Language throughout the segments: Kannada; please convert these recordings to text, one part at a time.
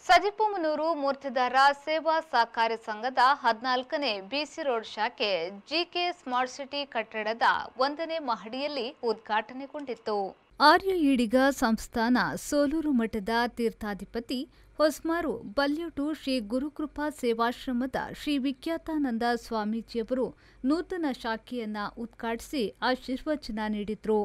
ಸಜಿಪುಮನೂರು ಮೂರ್ತಿದಾರ ಸೇವಾ ಸಹಕಾರಿ ಸಂಘದ ಹದಿನಾಲ್ಕನೇ ಬಿಸಿ ರೋಡ್ ಶಾಖೆ ಜಿಕೆ ಸ್ಮಾರ್ಟ್ ಸಿಟಿ ಕಟ್ಟಡದ ಒಂದನೇ ಮಹಡಿಯಲ್ಲಿ ಉದ್ಘಾಟನೆಗೊಂಡಿತ್ತು ಆರ್ಯ ಈಡಿಗ ಸಂಸ್ಥಾನ ಸೋಲೂರು ಮಠದ ತೀರ್ಥಾಧಿಪತಿ ಹೊಸ್ಮಾರು ಬಲ್ಯೋಟು ಶ್ರೀ ಗುರುಕೃಪಾ ಸೇವಾಶ್ರಮದ ಶ್ರೀ ವಿಖ್ಯಾತಾನಂದ ಸ್ವಾಮೀಜಿಯವರು ನೂತನ ಶಾಖೆಯನ್ನ ಉದ್ಘಾಟಿಸಿ ಆಶೀರ್ವಚನ ನೀಡಿದ್ರು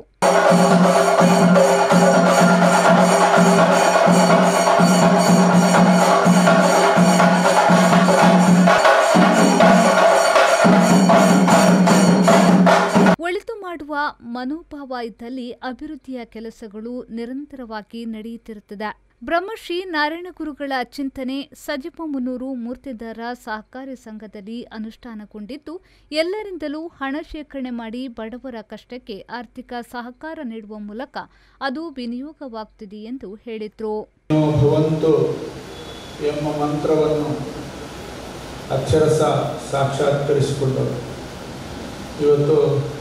ಒಳಿತು ಮಾಡುವ ಮನೋಭಾವ ಇದ್ದಲ್ಲಿ ಅಭಿವೃದ್ಧಿಯ ಕೆಲಸಗಳು ನಿರಂತರವಾಗಿ ನಡೆಯುತ್ತಿರುತ್ತದೆ ಬ್ರಹ್ಮಶ್ರೀ ನಾರಾಯಣ ಗುರುಗಳ ಚಿಂತನೆ ಸಜಿಪಮುನ್ನೂರು ಮೂರ್ತಿದಾರ ಸಹಕಾರಿ ಸಂಘದಲ್ಲಿ ಅನುಷ್ಠಾನಗೊಂಡಿದ್ದು ಎಲ್ಲರಿಂದಲೂ ಹಣ ಶೇಖರಣೆ ಮಾಡಿ ಬಡವರ ಕಷ್ಟಕ್ಕೆ ಆರ್ಥಿಕ ಸಹಕಾರ ನೀಡುವ ಮೂಲಕ ಅದು ವಿನಿಯೋಗವಾಗುತ್ತಿದೆ ಎಂದು ಹೇಳಿದರು ಭವಂತು ಎಂಬ ಮಂತ್ರವನ್ನು ಅಕ್ಷರಸ ಸಾಕ್ಷಾತ್ಕರಿಸಿಕೊಂಡು ಇವತ್ತು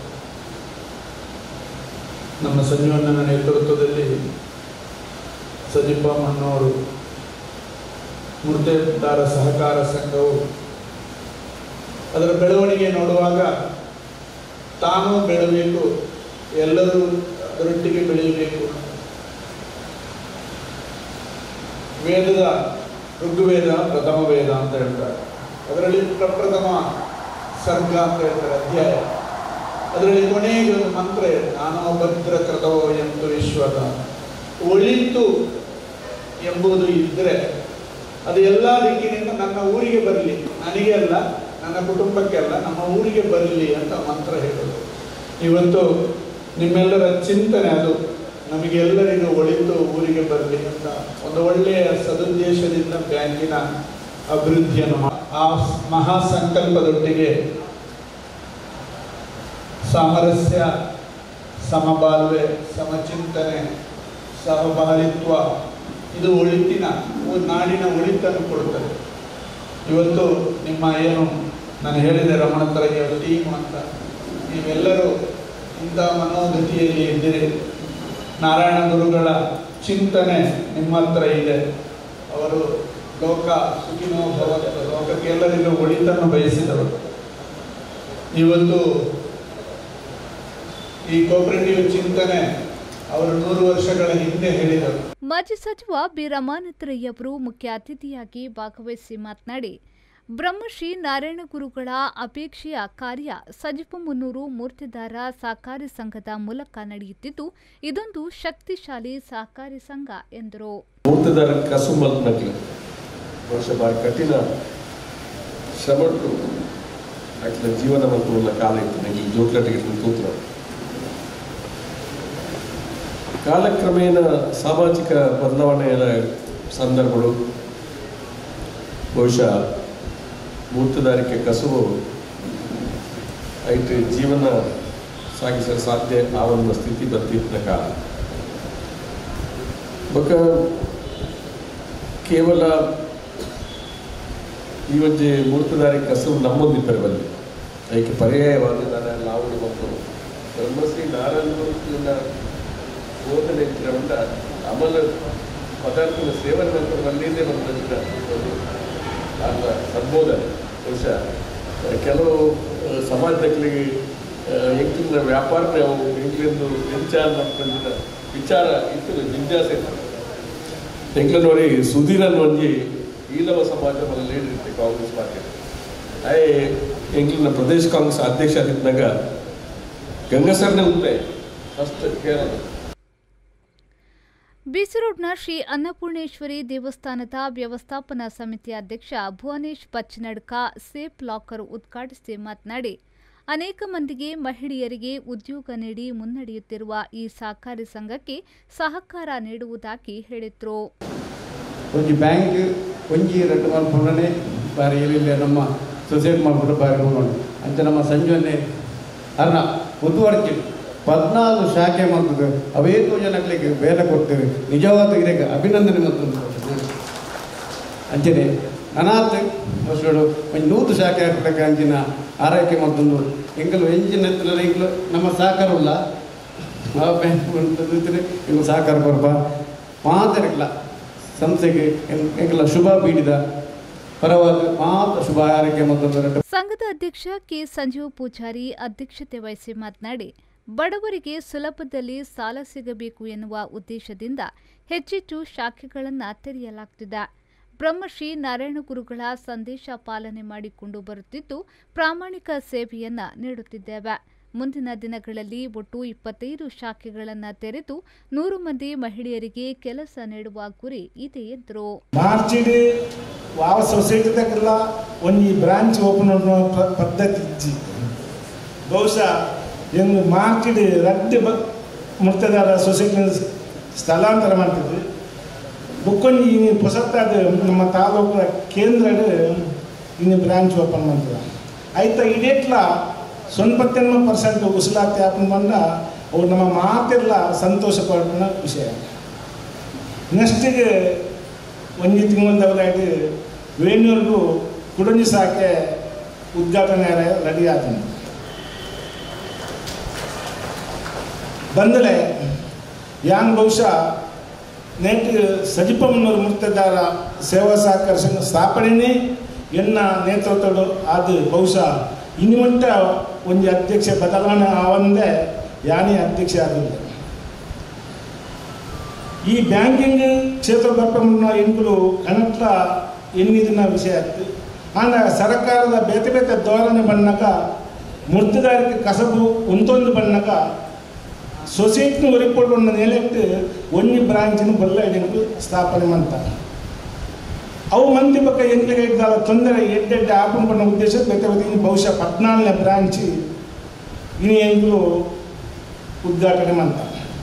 ನಮ್ಮ ಸಂಜೀವಣ್ಣನ ನೇತೃತ್ವದಲ್ಲಿ ಸಜಿಪ ಮಣ್ಣವರು ಮೂರ್ತಿದಾರ ಸಹಕಾರ ಸಂಘವು ಅದರ ಬೆಳವಣಿಗೆ ನೋಡುವಾಗ ತಾನೂ ಬೆಳಬೇಕು ಎಲ್ಲರೂ ಅದರೊಟ್ಟಿಗೆ ಬೆಳೆಯಬೇಕು ವೇದದ ಋಗ್ವೇದ ಪ್ರಥಮ ವೇದ ಅಂತ ಹೇಳ್ತಾರೆ ಅದರಲ್ಲಿ ಪ್ರಪ್ರಥಮ ಸರ್ಗ ಅಂತ ಹೇಳ್ತಾರೆ ಅಧ್ಯಾಯ ಅದರಲ್ಲಿ ಕೊನೆಗೆ ಒಂದು ಮಂತ್ರ ಇದೆ ನಾನು ಭದ್ರ ಕೃತವೋ ಎಂದು ವಿಶ್ವದ ಒಳಿತು ಎಂಬುದು ಇದ್ದರೆ ಅದು ಎಲ್ಲ ದಿಕ್ಕಿನಿಂದ ನನ್ನ ಊರಿಗೆ ಬರಲಿ ನನಗೆ ಅಲ್ಲ ನನ್ನ ಕುಟುಂಬಕ್ಕೆ ಅಲ್ಲ ನಮ್ಮ ಊರಿಗೆ ಬರಲಿ ಅಂತ ಮಂತ್ರ ಹೇಳೋದು ಇವತ್ತು ನಿಮ್ಮೆಲ್ಲರ ಚಿಂತನೆ ಅದು ನಮಗೆಲ್ಲರಿಗೂ ಒಳಿತು ಊರಿಗೆ ಬರಲಿ ಅಂತ ಒಂದು ಒಳ್ಳೆಯ ಸದುದ್ದೇಶದಿಂದ ಬ್ಯಾಂಕಿನ ಅಭಿವೃದ್ಧಿಯನ್ನು ಮಾ- ಆ ಮಹಾ ಸಂಕಲ್ಪದೊಟ್ಟಿಗೆ ಸಾಮರಸ್ಯ ಸಮಬಾಳ್ವೆ ಸಮಚಿಂತನೆ ಸಹಬಾಳಿತ್ವ ಇದು ಒಳಿತಿನ ಒಂದು ನಾಡಿನ ಒಳಿತನ್ನು ಕೊಡುತ್ತದೆ ಇವತ್ತು ನಿಮ್ಮ ಏನು ನಾನು ಹೇಳಿದೆ ರಮಣ ತರಗೆ ಟೀಮ್ ಅಂತ ನೀವೆಲ್ಲರೂ ಇಂಥ ಮನೋಗತಿಯಲ್ಲಿ ಇದ್ದೀರಿ ನಾರಾಯಣ ಗುರುಗಳ ಚಿಂತನೆ ನಿಮ್ಮ ಹತ್ರ ಇದೆ ಅವರು ಲೋಕ ಸುಖಿನೋ ಭವತ್ತು ಲೋಕಕ್ಕೆ ಎಲ್ಲರಿಗೂ ಒಳಿತನ್ನು ಬಯಸಿದವರು ಇವತ್ತು ಈ ಕೋಪರೇಟಿವ್ ಚಿಂತನೆ ಅವರು ನೂರು ವರ್ಷಗಳ ಹಿಂದೆ ಹೇಳಿದರು ಮಾಜಿ ಸಚಿವ ಬಿ ರಮಾನಾಥರಯ್ಯವರು ಮುಖ್ಯ ಅತಿಥಿಯಾಗಿ ಭಾಗವಹಿಸಿ ಮಾತನಾಡಿ ಬ್ರಹ್ಮಶ್ರೀ ನಾರಾಯಣ ಗುರುಗಳ ಅಪೇಕ್ಷೆಯ ಕಾರ್ಯ ಸಜಿಪಮುನ್ನೂರು ಮೂರ್ತಿದಾರ ಸಹಕಾರಿ ಸಂಘದ ಮೂಲಕ ನಡೆಯುತ್ತಿದ್ದು ಇದೊಂದು ಶಕ್ತಿಶಾಲಿ ಸಹಕಾರಿ ಸಂಘ ಎಂದರು ಮೂರ್ತದಾರ ಕಸು ಮಲ್ನಕ್ಲೆ ಬಹುಶಃ ಭಾಳ ಕಠಿಣ ಶ್ರಮಟ್ಟು ಅಟ್ಲ ಜೀವನ ಮಂತ್ರುల ಕಾಲ ಇತ್ತು ನನಗೆ ಈ ಜೋಟ್ಲಟ್ಟಿಗೆ ತೂತ್ರ ಕಾಲಕ್ರಮೇಣ ಸಾಮಾಜಿಕ ಬದಲಾವಣೆಯ ಸಂದರ್ಭಗಳು ಬಹುಶಃ ಮೂರ್ತದಾರಿಕೆ ಕಸುವು ಐಟಿ ಜೀವನ ಸಾಗಿಸಲು ಸಾಧ್ಯ ಆ ಒಂದು ಸ್ಥಿತಿ ಬರ್ತಿದ್ದ ಕಾಲ ಬೊಕ ಕೇವಲ ಈ ಒಂಜಿ ಮೂರ್ತದಾರಿ ಕಸವು ನಮ್ಮೊಂದಿಬ್ಬರು ಬಂದು ಅದಕ್ಕೆ ಪರ್ಯಾಯವಾಗಿ ನಾನು ಲಾವಣಿ ಮತ್ತು ಬ್ರಹ್ಮಶ್ರೀ ನಾರಾಯಣ ಗುರುವಿನ ಬೋಧನೆ ಇಟ್ಟಿರುವಂಥ ಅಮಲ ಪದಾರ್ಥದ ಸೇವನೆ ನಂತರ ಬಂದಿದ್ದೇ ಬಂದ ಒಂದು ಆತ ಸಂಬೋಧನೆ ಬಹುಶಃ ಕೆಲವು ಆ, ಸಮಾಜದಲ್ಲಿ ಎಂಕ್ಲಿನ ವ್ಯಾಪಾರ ನಾವು ಎಂಕ್ಲಿಂದು ವಿಚಾರ ಬಂದಿದ್ದ ವಿಚಾರ ಇತ್ತು ಜಿಜ್ಞಾಸೆ ಇತ್ತು ಎಂಕ್ಲ ನೋಡಿ ಸುಧೀರನ್ ಒಂಜಿ ಈಲವ ಸಮಾಜ ಮಲ್ಲ ಲೀಡರ್ ಇತ್ತು ಕಾಂಗ್ರೆಸ್ ಪಾರ್ಟಿ ಆಯ್ ಎಂಕ್ಲಿನ ಪ್ರದೇಶ ಕಾಂಗ್ರೆಸ್ ಅಧ್ಯಕ್ಷ ಆಗಿದ್ದಾಗ ಗಂಗಸರ್ನೇ ಉಂಟೆ ಫಸ್ಟ್ ಕೇರಳ ಬಿಸಿ ರೋಡ್ನ ಶ್ರೀ ಅನ್ನಪೂರ್ಣೇಶ್ವರಿ ದೇವಸ್ಥಾನದ ವ್ಯವಸ್ಥಾಪನಾ ಸಮಿತಿ ಅಧ್ಯಕ್ಷ ಭುವನೇಶ್ ಪಚ್ಚನಡ್ಕ ಸೇಫ್ ಲಾಕರ್ ಉದ್ಘಾಟಿಸಿ ಮಾತನಾಡಿ ಅನೇಕ ಮಂದಿಗೆ ಮಹಿಳೆಯರಿಗೆ ಉದ್ಯೋಗ ನೀಡಿ ಮುನ್ನಡೆಯುತ್ತಿರುವ ಈ ಸಹಕಾರಿ ಸಂಘಕ್ಕೆ ಸಹಕಾರ ನೀಡುವುದಾಗಿ ಹೇಳಿದರು ಒಂಜಿ ಬ್ಯಾಂಕ್ ಒಂಜಿ ರಡ್ಡು ಮಲ್ಪೊಂಡನೆ ಬಾರಿ ಎಲ್ಲಿಲ್ಲ ನಮ್ಮ ಸೊಸೈಟಿ ಮಲ್ಪೊಂಡು ಬಾರಿ ಹೋಗೋಣ ಅಂಚ ನಮ್ಮ ಸಂಜೆನೆ ಅರ್ನ ಮುಂದುವರ್ಚಿ ಪದ್ನಾಲ್ಕು ಶಾಖೆ ಮಾಡ್ತದೆ ಅವೇನು ಜನಗಳಿಗೆ ಬೇಲೆ ಕೊಡ್ತೇವೆ ನಿಜವಾದ ಇದಕ್ಕೆ ಅಭಿನಂದನೆ ಮತ್ತು ಅಂಚನೆ ಅನಾಥ ವರ್ಷಗಳು ಒಂದು ನೂತು ಶಾಖೆ ಹಾಕಲಿಕ್ಕೆ ಅಂಚಿನ ಆರೈಕೆ ಮತ್ತೊಂದು ಎಂಕಲು ಎಂಜಿನ ಎಂಕಲು ನಮ್ಮ ಸಹಕಾರವಿಲ್ಲ ಆ ಬ್ಯಾಂಕ್ ಇಂಗು ಸಹಕಾರ ಕೊರಪ ಮಾತಾಡಕ್ಲ ಸಂಸ್ಥೆಗೆ ಎಂ- ಎಂಕಲ ಶುಭ ಬೀಡಿದ ಪರವಾಗಿ ಮಾತ್ರ ಶುಭ ಹಾರೈಕೆ ಮತ್ತೊಂದು ಎರಡು ಸಂಘದ ಅಧ್ಯಕ್ಷ ಕೆ ಸಂಜೀವ್ ಪೂಜಾರಿ ಅಧ್ಯಕ್ಷತೆ ವಹಿಸಿ ಮಾತನಾಡಿ ಬಡವರಿಗೆ ಸುಲಭದಲ್ಲಿ ಸಾಲ ಸಿಗಬೇಕು ಎನ್ನುವ ಉದ್ದೇಶದಿಂದ ಹೆಚ್ಚೆಚ್ಚು ಶಾಖೆಗಳನ್ನು ತೆರೆಯಲಾಗುತ್ತಿದೆ ಬ್ರಹ್ಮಶ್ರೀ ನಾರಾಯಣ ಗುರುಗಳ ಸಂದೇಶ ಪಾಲನೆ ಮಾಡಿಕೊಂಡು ಬರುತ್ತಿದ್ದು ಪ್ರಾಮಾಣಿಕ ಸೇವೆಯನ್ನ ನೀಡುತ್ತಿದ್ದೇವೆ ಮುಂದಿನ ದಿನಗಳಲ್ಲಿ ಒಟ್ಟು ಇಪ್ಪತ್ತೈದು ಶಾಖೆಗಳನ್ನು ತೆರೆದು ನೂರು ಮಂದಿ ಮಹಿಳೆಯರಿಗೆ ಕೆಲಸ ನೀಡುವ ಗುರಿ ಇದೆ ಎಂದರು మార్చిడి వావ సొసైటీ దగ్గర కొన్ని బ్రాంచ్ ఓపెన్ ఉన్న ప- పద్ధతి ఇచ్చి బహుశా ಎಂದು మార్చిడి ರಡ್ಡಿ ಬ ಮುರ್ತದಾರ ಸೊಸೈಟಿ ಸ್ಥಳಾಂತರ ಮಾಡ್ತಿದ್ವಿ ಬುಕ್ಕೊಂದು ಇನ್ನು ಹೊಸತಾದ ನಮ್ಮ ತಾಲೂಕು ಕೇಂದ್ರ ಇನ್ನು ಬ್ರಾಂಚ್ ಓಪನ್ ಮಾಡ್ತದ ಆಯ್ತಾ ಇಡೇಟ್ಲ ಸೊನ್ಪತ್ತೆನ್ಮ ಪರ್ಸೆಂಟ್ ಉಸಲಾತಿ ಆಪನ್ ಬಂದ ಅವು ನಮ್ಮ ಮಾತೆಲ್ಲ ಸಂತೋಷ ಪಡುವ ವಿಷಯ ನೆಕ್ಸ್ಟಿಗೆ ಒಂದು ತಿಂಗಳದವರಾಗಿ ವೇಣೂರಿಗೂ ಕುಡಂಜಿ ಸಾಕೆ ಉದ್ಘಾಟನೆ ರೆಡಿ ಆತನು ಬಂದಲೆ ಯಾನ್ ಬಹುಶಃ ನೆಟ್ ಸಜಿಪಮ್ಮನವರು ಮುರ್ತದಾರ ಸೇವಾ ಸಹಕಾರ ಸಂಘ ಸ್ಥಾಪನೆನೇ ಎನ್ನ ನೇತೃತ್ವಗಳು ಅದು ಬಹುಶಃ ಇನ್ನು ಮಟ್ಟ ಒಂದು ಅಧ್ಯಕ್ಷ ಬದಲಾವಣೆ ಆವಂದೇ ಯಾನೇ ಅಧ್ಯಕ್ಷ ಆಗಿಲ್ಲ ಈ ಬ್ಯಾಂಕಿಂಗ್ ಕ್ಷೇತ್ರ ಬರ್ಪಮನ್ನ ಎಂಕುಲು ಕಣಟ್ಲ ಎನ್ನಿದಿನ ವಿಷಯ ಆಯ್ತು ಆಂಡ ಸರ್ಕಾರದ ಬೇತೆ ಬೇತೆ ಧೋರಣೆ ಬಣ್ಣಕ ಮುರ್ತುಗಾರಿಕೆ ಕಸಬು ಒಂದೊಂದು ಬಣ್ಣಕ ಸೊಸೈಟಿನ ಒರಿಪೊಳ್ಳು ಒಂದು ನೆಲೆಟ್ಟು ಒಂಜಿ ಬ್ರಾಂಚಿನ ಬಲ್ಲ ಎಂಕು ಸ್ಥಾಪನೆ ಮಂತ ಅವು ಮಂದಿ ಪಕ್ಕ ಎಂಕ್ಲಿಗೆ ಇದ್ದಾಲ ತೊಂದರೆ ಎಡ್ಡೆಡ್ಡೆ ಆಪನ್ ಪಣ್ಣ ಉದ್ದೇಶ ಬೇತೆ ಬೇತೆ ಇನ್ನು ಬಹುಶಃ ಪದ್ನಾಲ್ಕನೇ ಬ್ರಾಂಚಿ ಇನ್ನು ಎಂಕ್ಲು ಉದ್ಘಾಟನೆ ಮಂತ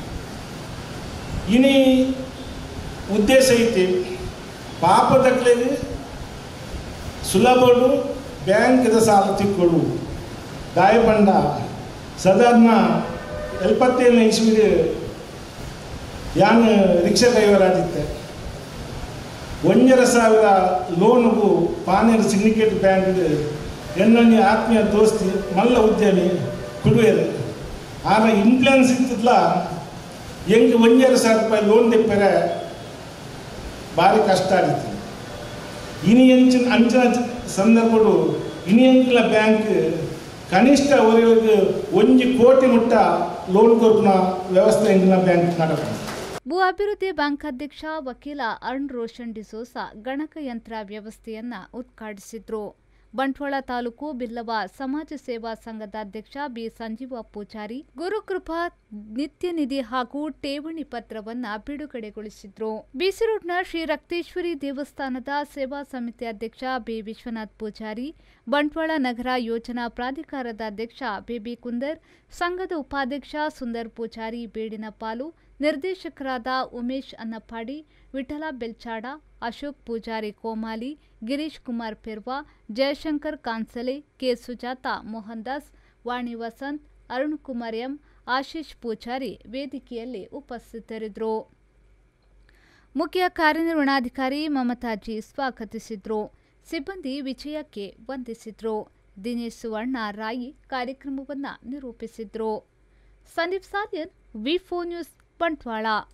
ಇನಿ ಉದ್ದೇಶ ಐತಿ ಪಾಪದಕ್ಲೆಗೆ ಸುಲಭಡು ಬ್ಯಾಂಕ್ದ ಸಾಲ ತಿಕ್ಕೊಡು ದಾಯಪಂಡ ಸಾಧಾರಣ ಎಲ್ಪತ್ತೇಳನೇ ಇಸ್ವಿಗೆ ಯಾನ್ ರಿಕ್ಷಾ ಡ್ರೈವರ್ ಆಗಿದ್ದೆ ಒಂದರ ಸಾವಿರ ಲೋನ್ಗೂ ಪಾನೇರು ಸಿಂಡಿಕೇಟ್ ಬ್ಯಾಂಕ್ಗೆ ಎನ್ನೊಂದು ಆತ್ಮೀಯ ದೋಸ್ತಿ ಮಲ್ಲ ಉದ್ಯಮಿ ಕುಡುವೆರು ಆಗ ಇನ್ಫ್ಲುಯೆನ್ಸ್ ಇತ್ತಿದ್ಲ ಹೆಂಗೆ ಒಂದೆರಡು ಸಾವಿರ ರೂಪಾಯಿ ಲೋನ್ ತೆಪ್ಪರೆ ಭಾರಿ ಕಷ್ಟ ಆಗಿತ್ತು ಇನಿ ಅಂಚಿನ ಅಂಚಿನ ಸಂದರ್ಭಗಳು ಇನಿ ಅಂಚಿನ ಬ್ಯಾಂಕ್ ಕನಿಷ್ಠ ಅವರಿಗೆ ಒಂಜಿ ಕೋಟಿ ಮುಟ್ಟ ಲೋನ್ ಕೊರ್ಪಿನ ವ್ಯವಸ್ಥೆ ಇಂದಿನ ಬ್ಯಾಂಕ್ ನಡಪ ಭೂ ಅಭಿವೃದ್ಧಿ ಬ್ಯಾಂಕ್ ಅಧ್ಯಕ್ಷ ವಕೀಲ ಅರುಣ್ ರೋಷನ್ ಡಿಸೋಸ ಗಣಕಯಂತ್ರ ವ್ಯವಸ್ಥೆಯನ್ನ ಉದ್ಘಾಟಿಸಿದ್ರು ಬಂಟ್ವಾಳ ತಾಲೂಕು ಬಿಲ್ಲವ ಸಮಾಜ ಸೇವಾ ಸಂಘದ ಅಧ್ಯಕ್ಷ ಬಿ ಸಂಜೀವ ಪೂಜಾರಿ ಗುರುಕೃಪಾ ನಿತ್ಯ ನಿಧಿ ಹಾಗೂ ಠೇವಣಿ ಪತ್ರವನ್ನ ಬಿಡುಗಡೆಗೊಳಿಸಿದ್ರು ಬಿಸಿ ರೋಡ್ನ ಶ್ರೀ ರಕ್ತೇಶ್ವರಿ ದೇವಸ್ಥಾನದ ಸೇವಾ ಸಮಿತಿ ಅಧ್ಯಕ್ಷ ಬಿ ವಿಶ್ವನಾಥ್ ಪೂಜಾರಿ ಬಂಟ್ವಾಳ ನಗರ ಯೋಜನಾ ಪ್ರಾಧಿಕಾರದ ಅಧ್ಯಕ್ಷ ಬಿಬಿ ಕುಂದರ್ ಸಂಘದ ಉಪಾಧ್ಯಕ್ಷ ಸುಂದರ್ ಪೂಜಾರಿ ಬೇಡಿನ ಪಾಲು ನಿರ್ದೇಶಕರಾದ ಉಮೇಶ್ ಅನ್ನಪ್ಪಾಡಿ ವಿಠಲ ಬೆಲ್ಚಾಡ ಅಶೋಕ್ ಪೂಜಾರಿ ಕೋಮಾಲಿ ಗಿರೀಶ್ ಕುಮಾರ್ ಪೆರ್ವಾ ಜಯಶಂಕರ್ ಕಾನ್ಸಲೆ ಕೆ ಸುಜಾತ ಮೋಹನ್ ದಾಸ್ ವಾಣಿ ವಸಂತ್ ಅರುಣ್ ಕುಮಾರ್ ಎಂ ಆಶೀಶ್ ಪೂಜಾರಿ ವೇದಿಕೆಯಲ್ಲಿ ಉಪಸ್ಥಿತರಿದ್ದರು ಮುಖ್ಯ ಕಾರ್ಯನಿರ್ವಹಣಾಧಿಕಾರಿ ಮಮತಾಜಿ ಸ್ವಾಗತಿಸಿದ್ರು ಸಿಬ್ಬಂದಿ ವಿಜಯಕ್ಕೆ ವಂದಿಸಿದ್ರು ದಿನೇಶ್ ಸುವರ್ಣ ರಾಯಿ ಕಾರ್ಯಕ್ರಮವನ್ನು ನಿರೂಪಿಸಿದ್ರು Sandeep Saliyan V four news Bantwal